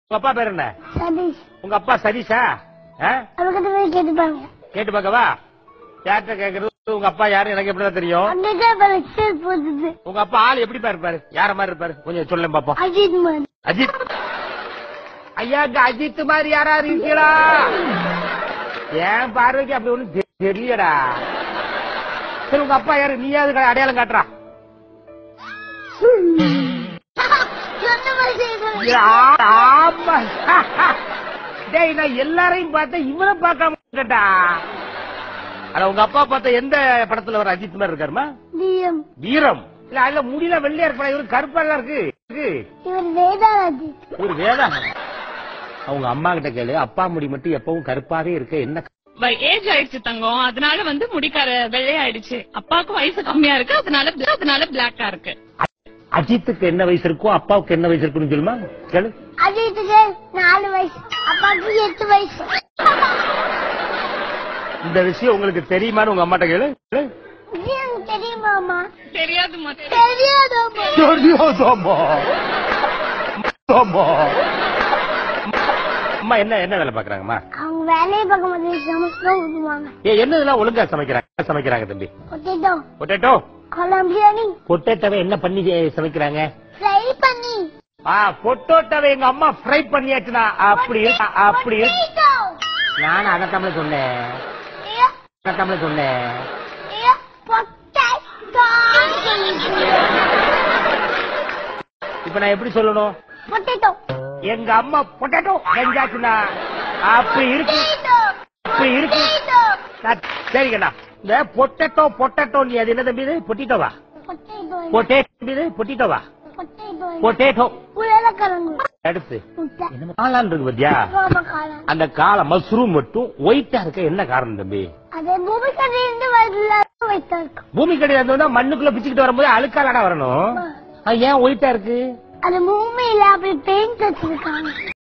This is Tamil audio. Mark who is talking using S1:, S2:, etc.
S1: உங்க அப்பா பேர் என்ன
S2: சதீஷ்
S1: உங்க அப்பா சதீஷா ஆ?
S2: அவர்கிட்ட போய் கேட்டு பாருங்க
S1: கேட்டு பார்க்கவா யார்கிட்ட கேக்குறது உங்க அப்பா யாரு எனக்கு எப்படிதான் தெரியும்
S2: அங்கதான் இப்ப lecture போகுது
S1: உங்க அப்பா ஆள் எப்படி இருப்பாரு யார மாதிரி இருப்பாரு கொஞ்சம் சொல்லுங்க பாப்போம்
S2: அஜித் மாதிரி
S1: அஜித் ஐயா இங்க அஜித் மாதிரி யாராவது இருக்கீங்களா ஏன் பார்வைக்கு அப்படி ஒண்ணும் தெ- தெரியலடா சரி உங்க அப்பா யாரு நீயாவது அடையாளம் காட்டுறா
S2: சொன்ன மாதிரி செய்வாங்க.
S1: ஏ, ஆ- ஆமா டேய் நான் எல்லாரையும் பார்த்தேன் இவனை பார்க்காம இருக்கட்டா அட உங்க அப்பா பார்த்த எந்த படத்துல வர அஜித் மாதிரி இருக்காருமா
S2: DM.
S1: வீரம் இல்ல அதுல முடியல வெள்ளையா இருப்பா இவரு கருப்பா எல்லாம் இருக்கு இருக்கு.
S2: இவர் வேதாள் அஜித்
S1: இவரு வேதா அவங்க அம்மா கிட்ட கேளு அப்பா முடி மட்டும் எப்பவும் கருப்பாவே இருக்கு என்ன
S3: ஏஜ் ஆயிடுச்சு தங்கம் அதனால வந்து முடிக்கார வெள்ளையாயிடுச்சு அப்பாவுக்கு வயசு கம்மியா இருக்கு அதனால அதனால பிளாக்கா இருக்கு
S1: அஜித்துக்கு என்ன வயசு இருக்கும் அப்பாவுக்கு என்ன வயசு இருக்குன்னு சொல்லுமா கேளு
S2: அஜித்துக்கு நாலு வயசு அப்பாவுக்கு எட்டு வயசு
S1: இந்த விஷயம் உங்களுக்கு தெரியுமான்னு உங்க அம்மாட்ட கேளு கேளு.
S2: இது எனக்கு தெரியுமாமா
S3: தெரியாதுமா
S2: தெரியாதாமா
S1: தெரியாதாம்மா. ஆமா. அம்மா என்ன என்ன வேலை பாக்குறாங்கம்மா
S2: அவங்க வேலையை பார்க்க மாட்டேன் சமைச்சு ஊதுவாங்க
S1: ஏ என்னதெல்லாம் ஒழுங்கா சமைக்கிறாங்க சமைக்கிறாங்க தம்பி
S2: பொட்டேட்டோ
S1: பொட்டேட்டோ
S2: கொலம் பிரியாணி
S1: பொட்டேட்டோவை என்ன பண்ணி சே- சமைக்கிறாங்க
S2: ஃப்ரை பண்ணி
S1: ஆ பொட்டோட்டோவை எங்க அம்மா ஃப்ரை பண்ணியாச்சுனா அப்படி இருக்கு அப்படி இருக்கு
S2: பொட்டேட்டோ
S1: நானும் அதை தமிழ சொன்னேன்
S2: ஐயோ,
S1: அதை தமிழ சொன்னேன்
S2: ஐயோ, பொட்டேட்டோ
S1: இப்ப நான் எப்படி சொல்லணும்
S2: பொட்டேட்டோ
S1: எங்க அம்மா பொட்டேட்டோ செஞ்சாச்சுனா அப்படி இருக்கு
S2: பொட்டேட்டோ
S1: அப்படி இருக்கு
S2: பொட்டேட்டோ
S1: நான் சரிங்கண்ணா இந்த பொட்டேட்டோ பொட்டேட்டோ நீ அது என்ன தம்பி இது பொட்டிட்டோவா
S2: பொட்டேட்டோ
S1: பொட்டேட்டோ இது பொட்டிட்டோவா
S2: பொட்டேட்டோ
S1: பொட்டேட்டோ
S2: உருளைக்கிழங்கு
S1: அடுத்து
S2: முட்டை
S1: என்ன காளான் இருக்கு பாத்தியா
S2: ரோமக்காலம்
S1: அந்த காளை மஷ்ரூம் மட்டும் ஒயிட்டா இருக்க என்ன காரணம் தம்பி
S2: அது பூமி கடையிலிருந்து வரல வைத்தா இருக்கும்
S1: பூமி கிடையாது வந்தா மண்ணுக்குள்ள பிச்சுக்கிட்டு வரும்போது அழுக்காலடா வரணும் அது ஏன் ஒயிட்டா இருக்கு
S2: அது பூமியில அப்படி பெயிண்ட் வச்சிருக்காங்க